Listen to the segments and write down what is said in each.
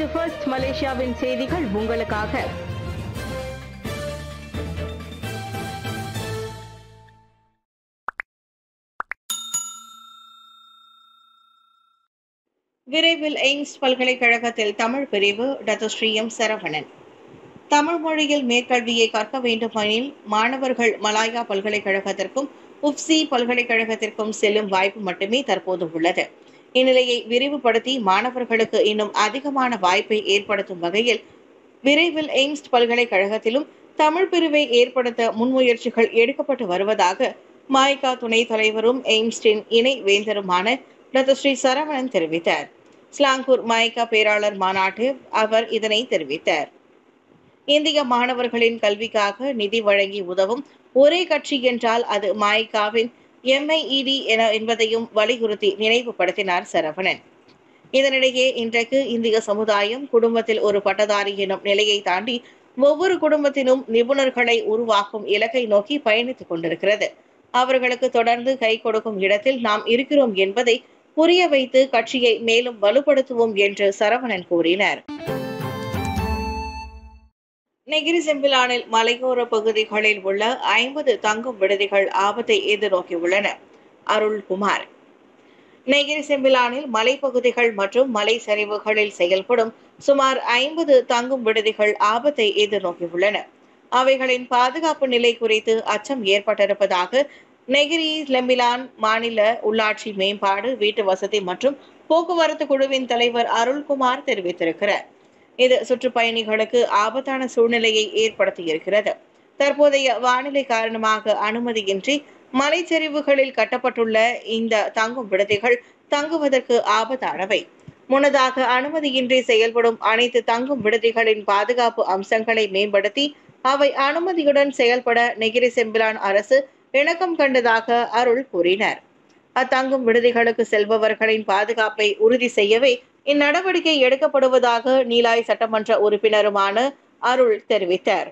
இது ஃபர்ஸ்ட் மலேசியாவின் செய்திகள் உங்களுக்காக விரைவில் எய்ம்ஸ் பல்கலைக்கழகத்தில் தமிழ் பிரிவு டத்துஸ்ரீ எம் சரவணன் தமிழ் மொழியில் மேற்கல்வியை கற்க வேண்டுமெனில் மாணவர்கள் மலாயா பல்கலைக்கழகத்திற்கும் உப்சி பல்கலைக்கழகத்திற்கும் செல்லும் வாய்ப்பு மட்டுமே தற்போது உள்ளது இந்நிலையை விரிவுபடுத்தி மாணவர்களுக்கு இன்னும் அதிகமான வாய்ப்பை ஏற்படுத்தும் வகையில் விரைவில் எய்ம்ஸ் பல்கலைக்கழகத்திலும் தமிழ் பிரிவை ஏற்படுத்த முன்முயற்சிகள் எடுக்கப்பட்டு வருவதாக மாய்கா துணைத் தலைவரும் எய்ம்ஸ்டின் இணை வேந்தருமான டாக்டர் ஸ்ரீ சரவணன் தெரிவித்தார் ஸ்லாங்கூர் மாய்கா பேராளர் மாநாட்டில் அவர் இதனை தெரிவித்தார் இந்திய மாணவர்களின் கல்விக்காக நிதி வழங்கி உதவும் ஒரே கட்சி என்றால் அது மாய்காவின் எம்ஐஇடி என என்பதையும் வலியுறுத்தி நினைவுபடுத்தினார் சரவணன் இதனிடையே இன்றைக்கு இந்திய சமுதாயம் குடும்பத்தில் ஒரு பட்டதாரி எனும் நிலையை தாண்டி ஒவ்வொரு குடும்பத்திலும் நிபுணர்களை உருவாக்கும் இலக்கை நோக்கி பயணித்துக் கொண்டிருக்கிறது அவர்களுக்கு தொடர்ந்து கை கொடுக்கும் இடத்தில் நாம் இருக்கிறோம் என்பதை புரிய வைத்து கட்சியை மேலும் வலுப்படுத்துவோம் என்று சரவணன் கூறினார் நெகிரி செம்பிலானில் மலையோர பகுதிகளில் உள்ள ஐம்பது தங்கும் விடுதிகள் ஆபத்தை எதிர்நோக்கியுள்ளன அருள்குமார் நெகிரி செம்பிலானில் மலைப்பகுதிகள் மற்றும் மலை சரிவுகளில் செயல்படும் சுமார் ஐம்பது தங்கும் விடுதிகள் ஆபத்தை எதிர்நோக்கியுள்ளன அவைகளின் பாதுகாப்பு நிலை குறித்து அச்சம் ஏற்பட்டிருப்பதாக நெகிரி லெம்பிலான் மாநில உள்ளாட்சி மேம்பாடு வீட்டு வசதி மற்றும் போக்குவரத்து குழுவின் தலைவர் அருள்குமார் தெரிவித்திருக்கிறார் இது சுற்றுப்பயணிகளுக்கு ஆபத்தான சூழ்நிலையை ஏற்படுத்தியிருக்கிறது தற்போதைய வானிலை காரணமாக அனுமதியின்றி மலைச்சரிவுகளில் கட்டப்பட்டுள்ள இந்த தங்கும் விடுதிகள் தங்குவதற்கு ஆபத்தானவை முன்னதாக அனுமதியின்றி செயல்படும் அனைத்து தங்கும் விடுதிகளின் பாதுகாப்பு அம்சங்களை மேம்படுத்தி அவை அனுமதியுடன் செயல்பட நெகிரி செம்பிலான் அரசு இணக்கம் கண்டதாக அருள் கூறினார் அத்தங்கும் விடுதிகளுக்கு செல்பவர்களின் பாதுகாப்பை உறுதி செய்யவே இந்நடவடிக்கை எடுக்கப்படுவதாக நீலாய் சட்டமன்ற உறுப்பினருமான அருள் தெரிவித்தார்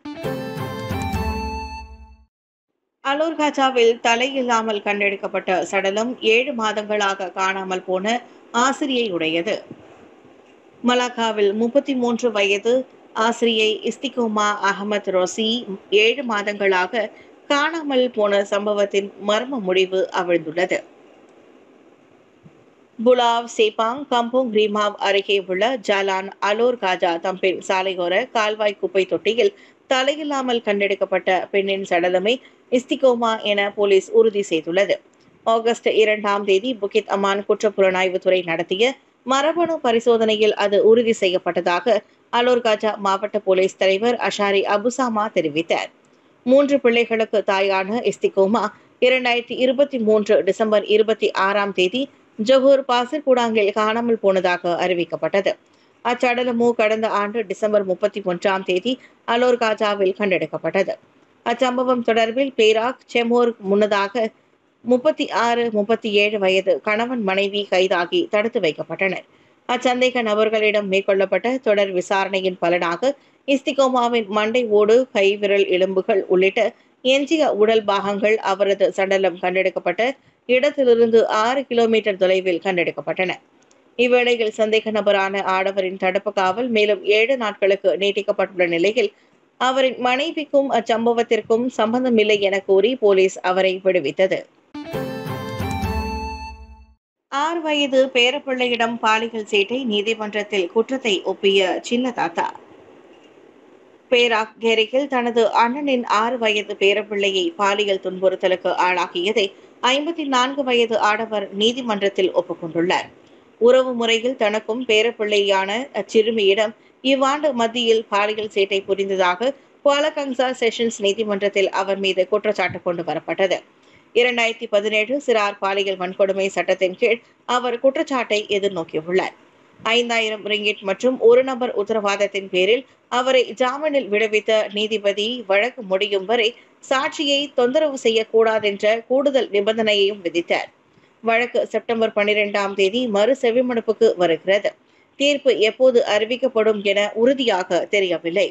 அலூர் காஜாவில் தலையில்லாமல் கண்டெடுக்கப்பட்ட சடலம் ஏழு மாதங்களாக காணாமல் போன ஆசிரியை உடையது மலாக்காவில் முப்பத்தி மூன்று வயது ஆசிரியை இஸ்திகோமா அகமது ரோசி ஏழு மாதங்களாக காணாமல் போன சம்பவத்தின் மர்ம முடிவு அவிழ்ந்துள்ளது புலாவ் சேபாங் கம்போங் ரீமாவ் அருகே உள்ள ஜாலான் அலோர் காஜா தம்பின் சாலையோர கால்வாய் குப்பை தொட்டியில் தலையில்லாமல் கண்டெடுக்கப்பட்ட பெண்ணின் சடலமை இஸ்திகோமா என போலீஸ் உறுதி செய்துள்ளது ஆகஸ்ட் இரண்டாம் தேதி புகித் அமான் குற்றப்புலனாய்வுத்துறை நடத்திய மரபணு பரிசோதனையில் அது உறுதி செய்யப்பட்டதாக அலோர் காஜா மாவட்ட போலீஸ் தலைவர் அஷாரி அபுசாமா தெரிவித்தார் மூன்று பிள்ளைகளுக்கு தாயான இஸ்திகோமா இரண்டாயிரத்தி இருபத்தி மூன்று டிசம்பர் இருபத்தி ஆறாம் தேதி ஜொஹூர் பாசிர்குடாங்கில் காணாமல் போனதாக அறிவிக்கப்பட்டது அச்சடலமோ கடந்த ஆண்டு டிசம்பர் முப்பத்தி ஒன்றாம் தேதி அலோர் காஜாவில் கண்டெடுக்கப்பட்டது அச்சம்பவம் தொடர்பில் பேராக் செமோர் முன்னதாக முப்பத்தி ஆறு முப்பத்தி ஏழு வயது கணவன் மனைவி கைதாகி தடுத்து வைக்கப்பட்டனர் அச்சந்தேக நபர்களிடம் மேற்கொள்ளப்பட்ட தொடர் விசாரணையின் பலனாக இஸ்திகோமாவின் மண்டை ஓடு கைவிரல் எலும்புகள் உள்ளிட்ட எஞ்சிய உடல் பாகங்கள் அவரது சடலம் கண்டெடுக்கப்பட்ட இடத்திலிருந்து ஆறு கிலோமீட்டர் தொலைவில் கண்டெடுக்கப்பட்டன இவ்வேளையில் சந்தேக நபரான ஆடவரின் தடுப்பு காவல் மேலும் ஏழு நாட்களுக்கு நீட்டிக்கப்பட்டுள்ள நிலையில் அவரின் மனைவிக்கும் அச்சம்பவத்திற்கும் சம்பந்தமில்லை என கூறி போலீஸ் அவரை விடுவித்தது ஆறு வயது பேரப்பிள்ளையிடம் பாலியல் சேட்டை நீதிமன்றத்தில் குற்றத்தை ஒப்பிய சின்ன தாத்தா பேராக் கேரிக்கில் தனது அண்ணனின் ஆறு வயது பேரப்பிள்ளையை பாலியல் துன்புறுத்தலுக்கு ஆளாக்கியதை ஐம்பத்தி நான்கு வயது ஆடவர் நீதிமன்றத்தில் ஒப்புக்கொண்டுள்ளார் உறவு முறையில் தனக்கும் பேரப்பிள்ளையான அச்சிறுமியிடம் இவ்வாண்டு மத்தியில் பாலியல் சேட்டை புரிந்ததாக குவாலகங்சா செஷன்ஸ் நீதிமன்றத்தில் அவர் மீது குற்றச்சாட்டு கொண்டு வரப்பட்டது இரண்டாயிரத்தி பதினேழு சிறார் பாலியல் வன்கொடுமை சட்டத்தின் கீழ் அவர் குற்றச்சாட்டை எதிர்நோக்கியுள்ளார் ஐந்தாயிரம் ரிங்கிட் மற்றும் ஒரு நபர் உத்தரவாதத்தின் பேரில் அவரை ஜாமீனில் விடுவித்த நீதிபதி வழக்கு முடியும் வரை சாட்சியை தொந்தரவு செய்யக்கூடாதென்ற கூடுதல் நிபந்தனையையும் விதித்தார் வழக்கு செப்டம்பர் பன்னிரெண்டாம் தேதி மறு செவிமடுப்புக்கு வருகிறது தீர்ப்பு எப்போது அறிவிக்கப்படும் என உறுதியாக தெரியவில்லை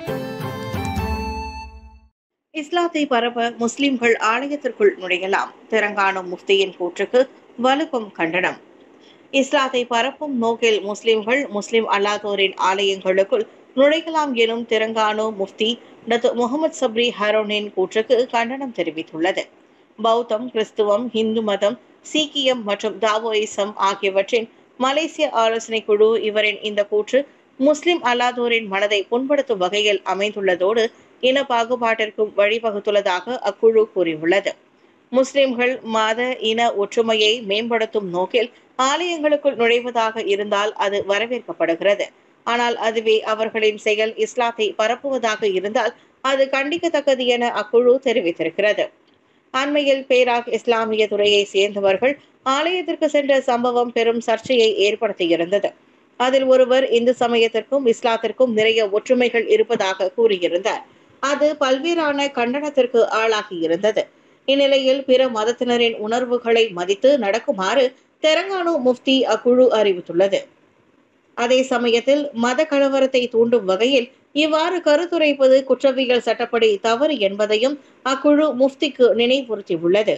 இஸ்லாத்தை பரப்ப முஸ்லிம்கள் ஆலயத்திற்குள் நுழையலாம் தெலங்கானா முஃப்தியின் கூற்றுக்கு வலுக்கும் கண்டனம் இஸ்லாத்தை பரப்பும் நோக்கில் முஸ்லிம்கள் முஸ்லிம் அல்லாதோரின் ஆலயங்களுக்குள் நுழையலாம் எனும் தெலங்கானா முஃப்தி டத்து முகமது சப்ரி ஹரோனின் கூற்றுக்கு கண்டனம் தெரிவித்துள்ளது பௌத்தம் கிறிஸ்துவம் இந்து மதம் சீக்கியம் மற்றும் தாவோயிசம் ஆகியவற்றின் மலேசிய ஆலோசனை குழு இவரின் இந்த கூற்று முஸ்லிம் அல்லாதோரின் மனதை புண்படுத்தும் வகையில் அமைந்துள்ளதோடு இன பாகுபாட்டிற்கும் வழிவகுத்துள்ளதாக அக்குழு கூறியுள்ளது முஸ்லிம்கள் மத இன ஒற்றுமையை மேம்படுத்தும் நோக்கில் ஆலயங்களுக்குள் நுழைவதாக இருந்தால் அது வரவேற்கப்படுகிறது ஆனால் அதுவே அவர்களின் செயல் இஸ்லாத்தை பரப்புவதாக இருந்தால் அது கண்டிக்கத்தக்கது என அக்குழு தெரிவித்திருக்கிறது அண்மையில் பேராக் இஸ்லாமிய துறையை சேர்ந்தவர்கள் ஆலயத்திற்கு சென்ற சம்பவம் பெரும் சர்ச்சையை ஏற்படுத்தியிருந்தது அதில் ஒருவர் இந்து சமயத்திற்கும் இஸ்லாத்திற்கும் நிறைய ஒற்றுமைகள் இருப்பதாக கூறியிருந்தார் அது பல்வேறான கண்டனத்திற்கு ஆளாகியிருந்தது இந்நிலையில் பிற மதத்தினரின் உணர்வுகளை மதித்து நடக்குமாறு தெலங்கானா முஃப்தி அக்குழு அறிவித்துள்ளது அதே சமயத்தில் மத கலவரத்தை தூண்டும் வகையில் இவ்வாறு கருத்துரைப்பது குற்றவியல் சட்டப்படி தவறு என்பதையும் அக்குழு முஃப்திக்கு நினைவுறுத்தியுள்ளது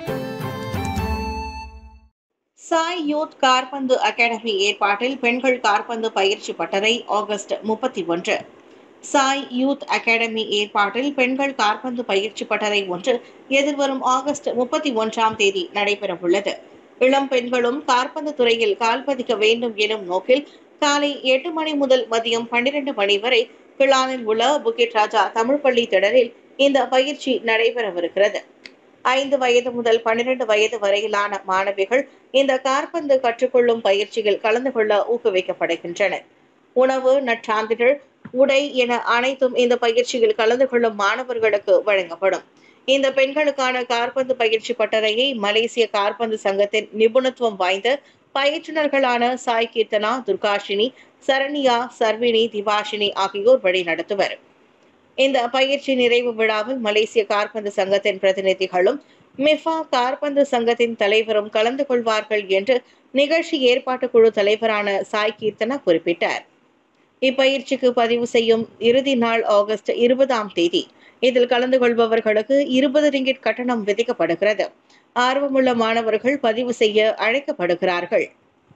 சாய் யூத் கார்பந்து அகாடமி ஏற்பாட்டில் பெண்கள் கார்பந்து பயிற்சி பட்டறை ஆகஸ்ட் முப்பத்தி ஒன்று சாய் யூத் அகாடமி ஏற்பாட்டில் பெண்கள் கார்பந்து பயிற்சி பட்டறை ஒன்று எதிர்வரும் ஆகஸ்ட் முப்பத்தி ஒன்றாம் தேதி நடைபெறவுள்ளது இளம் பெண்களும் கார்பந்து துறையில் கால்பதிக்க வேண்டும் எனும் நோக்கில் காலை எட்டு மணி முதல் மதியம் பன்னிரண்டு மணி வரை கிளானில் உள்ள புக்கிட் ராஜா தமிழ் பள்ளி திடலில் இந்த பயிற்சி நடைபெறவிருக்கிறது ஐந்து வயது முதல் பன்னிரண்டு வயது வரையிலான மாணவிகள் இந்த கார்பந்து கற்றுக்கொள்ளும் பயிற்சியில் கலந்து கொள்ள ஊக்குவிக்கப்படுகின்றனர் உணவு நற்சான்றிதழ் உடை என அனைத்தும் இந்த பயிற்சியில் கலந்து கொள்ளும் மாணவர்களுக்கு வழங்கப்படும் இந்த பெண்களுக்கான கார்பந்து பயிற்சி பட்டறையை மலேசிய கார்பந்து சங்கத்தின் நிபுணத்துவம் வாய்ந்த பயிற்றுநர்களான சாய் கீர்த்தனா துர்காஷினி சரண்யா சர்வினி திவாஷினி ஆகியோர் வழிநடத்துவர் இந்த பயிற்சி நிறைவு விழாவில் மலேசிய கார்பந்து சங்கத்தின் பிரதிநிதிகளும் மிஃபா கார்பந்து சங்கத்தின் தலைவரும் கலந்து கொள்வார்கள் என்று நிகழ்ச்சி ஏற்பாட்டு குழு தலைவரான சாய் கீர்த்தனா குறிப்பிட்டார் இப்பயிற்சிக்கு பதிவு செய்யும் இறுதி நாள் ஆகஸ்ட் இருபதாம் தேதி இதில் கலந்து கொள்பவர்களுக்கு இருபது ரிங்கிட் கட்டணம் விதிக்கப்படுகிறது ஆர்வமுள்ள மாணவர்கள் பதிவு செய்ய அழைக்கப்படுகிறார்கள்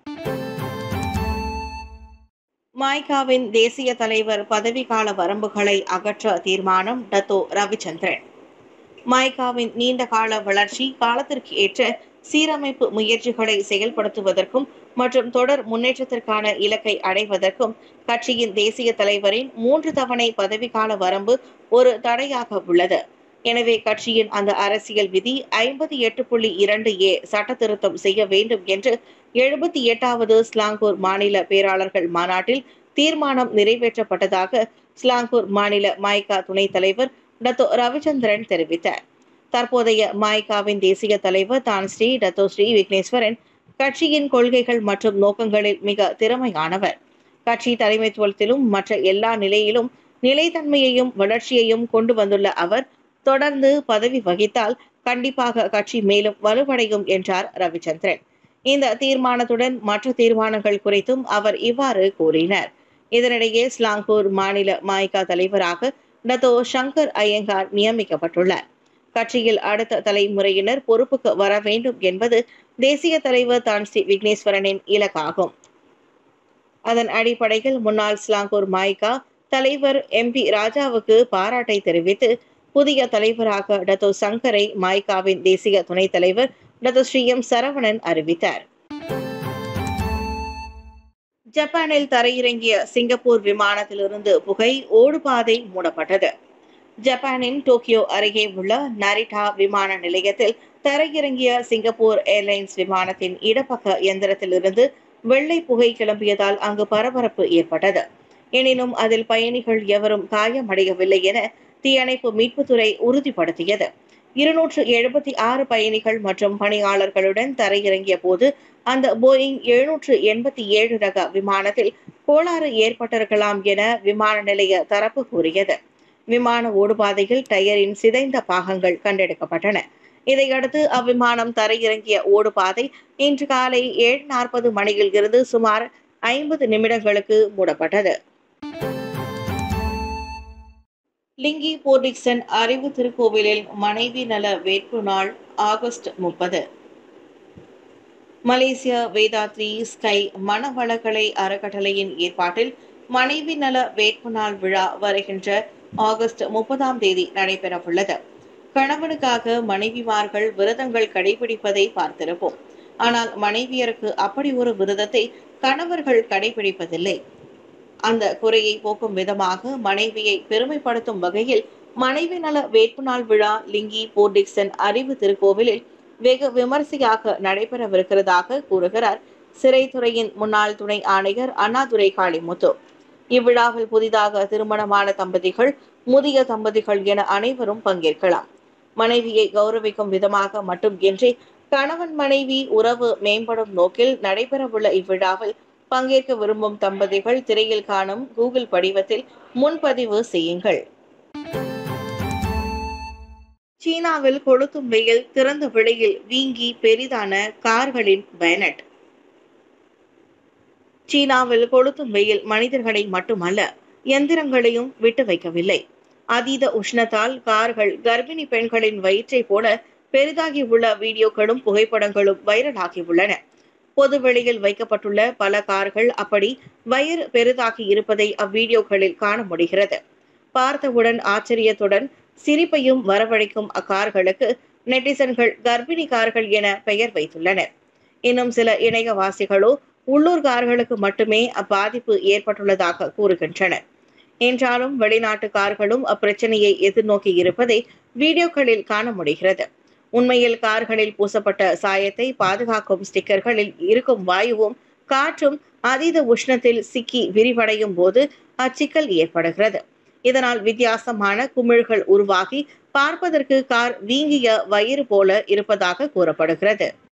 மாய்காவின் தேசிய தலைவர் பதவிக்கால வரம்புகளை அகற்ற தீர்மானம் டத்தோ ரவிச்சந்திரன் மாய்காவின் நீண்டகால வளர்ச்சி காலத்திற்கு ஏற்ற சீரமைப்பு முயற்சிகளை செயல்படுத்துவதற்கும் மற்றும் தொடர் முன்னேற்றத்திற்கான இலக்கை அடைவதற்கும் கட்சியின் தேசிய தலைவரின் மூன்று தவணை பதவிக்கால வரம்பு ஒரு தடையாக உள்ளது எனவே கட்சியின் அந்த அரசியல் விதி ஐம்பத்தி எட்டு புள்ளி இரண்டு ஏ சட்ட திருத்தம் செய்ய வேண்டும் என்று எழுபத்தி எட்டாவது ஸ்லாங்கூர் மாநில பேராளர்கள் மாநாட்டில் தீர்மானம் நிறைவேற்றப்பட்டதாக ஸ்லாங்கூர் மாநில மாய்கா துணைத் தலைவர் டத்தோ ரவிச்சந்திரன் தெரிவித்தார் தற்போதைய மாய்காவின் தேசிய தலைவர் தான் ஸ்ரீ டத்தோ ஸ்ரீ விக்னேஸ்வரன் கட்சியின் கொள்கைகள் மற்றும் நோக்கங்களில் மிக திறமையானவர் கட்சி தலைமைத்துவத்திலும் மற்ற எல்லா நிலையிலும் நிலைத்தன்மையையும் வளர்ச்சியையும் கொண்டு வந்துள்ள அவர் தொடர்ந்து பதவி வகித்தால் கண்டிப்பாக கட்சி மேலும் வலுவடையும் என்றார் ரவிச்சந்திரன் இந்த தீர்மானத்துடன் மற்ற தீர்மானங்கள் குறித்தும் அவர் இவ்வாறு கூறினார் இதனிடையே ஸ்லாங்கூர் மாநில மாய்கா தலைவராக டத்தோ சங்கர் ஐயங்கார் நியமிக்கப்பட்டுள்ளார் கட்சியில் அடுத்த தலைமுறையினர் பொறுப்புக்கு வர வேண்டும் என்பது தேசிய தலைவர் தான் ஸ்ரீ விக்னேஸ்வரனின் இலக்காகும் அதன் அடிப்படையில் முன்னாள் ஸ்லாங்கூர் மாய்கா தலைவர் எம்பி ராஜாவுக்கு பாராட்டை தெரிவித்து புதிய தலைவராக டத்தோ சங்கரை மாய்காவின் தேசிய துணைத் தலைவர் டத்தோ ஸ்ரீ எம் சரவணன் அறிவித்தார் ஜப்பானில் தரையிறங்கிய சிங்கப்பூர் விமானத்திலிருந்து புகை ஓடுபாதை மூடப்பட்டது ஜப்பானின் டோக்கியோ அருகே உள்ள நரிட்டா விமான நிலையத்தில் தரையிறங்கிய சிங்கப்பூர் ஏர்லைன்ஸ் விமானத்தின் இடப்பக்க எந்திரத்திலிருந்து வெள்ளை புகை கிளம்பியதால் அங்கு பரபரப்பு ஏற்பட்டது எனினும் அதில் பயணிகள் எவரும் காயமடையவில்லை என தீயணைப்பு மீட்புத்துறை உறுதிப்படுத்தியது இருநூற்று எழுபத்தி ஆறு பயணிகள் மற்றும் பணியாளர்களுடன் தரையிறங்கிய போது அந்த போயிங் எழுநூற்று எண்பத்தி ஏழு ரக விமானத்தில் கோளாறு ஏற்பட்டிருக்கலாம் என விமான நிலைய தரப்பு கூறியது விமான ஓடுபாதையில் டயரின் சிதைந்த பாகங்கள் கண்டெடுக்கப்பட்டன இதையடுத்து அவ்விமானம் தரையிறங்கிய ஓடுபாதை இன்று காலை ஏழு நாற்பது மணியில் இருந்து சுமார் ஐம்பது நிமிடங்களுக்கு மூடப்பட்டது லிங்கி போர்டிக்சன் அறிவு திருக்கோவிலில் மனைவி நல வேட்பு நாள் ஆகஸ்ட் முப்பது மலேசிய வேதாத்ரி ஸ்கை மனவளக்கலை அறக்கட்டளையின் ஏற்பாட்டில் மனைவி நல வேட்பு நாள் விழா வருகின்ற ஆகஸ்ட் முப்பதாம் தேதி நடைபெறவுள்ளது கணவனுக்காக மனைவிமார்கள் விரதங்கள் கடைபிடிப்பதை பார்த்திருப்போம் ஆனால் மனைவியருக்கு அப்படி ஒரு விரதத்தை கணவர்கள் கடைபிடிப்பதில்லை அந்த குறையை போக்கும் விதமாக மனைவியை பெருமைப்படுத்தும் வகையில் மனைவி நல வேட்பு நாள் விழா லிங்கி போர்டிக்சன் அறிவு திருக்கோவிலில் வெகு விமர்சையாக நடைபெறவிருக்கிறதாக கூறுகிறார் சிறைத்துறையின் முன்னாள் துணை ஆணையர் அண்ணாதுரை காளிமுத்து இவ்விழாவில் புதிதாக திருமணமான தம்பதிகள் முதிய தம்பதிகள் என அனைவரும் பங்கேற்கலாம் மனைவியை கௌரவிக்கும் விதமாக மட்டும் இன்றி கணவன் மனைவி உறவு மேம்படும் நோக்கில் நடைபெறவுள்ள இவ்விழாவில் பங்கேற்க விரும்பும் தம்பதிகள் திரையில் காணும் கூகுள் படிவத்தில் முன்பதிவு செய்யுங்கள் சீனாவில் கொளுத்தும் வெயில் திறந்த வெளியில் வீங்கி பெரிதான கார்களின் பயனட் சீனாவில் கொளுத்தும் வெயில் மனிதர்களை மட்டுமல்ல எந்திரங்களையும் விட்டு வைக்கவில்லை அதீத உஷ்ணத்தால் கார்கள் கர்ப்பிணி பெண்களின் வயிற்றை போல பெரிதாகி உள்ள வீடியோக்களும் புகைப்படங்களும் வைரலாகி உள்ளன பொது வெளியில் வைக்கப்பட்டுள்ள பல கார்கள் அப்படி வயிறு பெரிதாகி இருப்பதை அவ்வீடியோக்களில் காண முடிகிறது பார்த்தவுடன் ஆச்சரியத்துடன் சிரிப்பையும் வரவழைக்கும் அக்கார்களுக்கு நெட்டிசன்கள் கர்ப்பிணி கார்கள் என பெயர் வைத்துள்ளனர் இன்னும் சில இணையவாசிகளோ உள்ளூர் கார்களுக்கு மட்டுமே அப்பாதிப்பு ஏற்பட்டுள்ளதாக கூறுகின்றனர் என்றாலும் வெளிநாட்டு கார்களும் அப்பிரச்சனையை எதிர்நோக்கி இருப்பதை வீடியோக்களில் காண முடிகிறது உண்மையில் கார்களில் பூசப்பட்ட சாயத்தை பாதுகாக்கும் ஸ்டிக்கர்களில் இருக்கும் வாயுவும் காற்றும் அதீத உஷ்ணத்தில் சிக்கி விரிவடையும் போது அச்சிக்கல் ஏற்படுகிறது இதனால் வித்தியாசமான குமிழ்கள் உருவாகி பார்ப்பதற்கு கார் வீங்கிய வயிறு போல இருப்பதாக கூறப்படுகிறது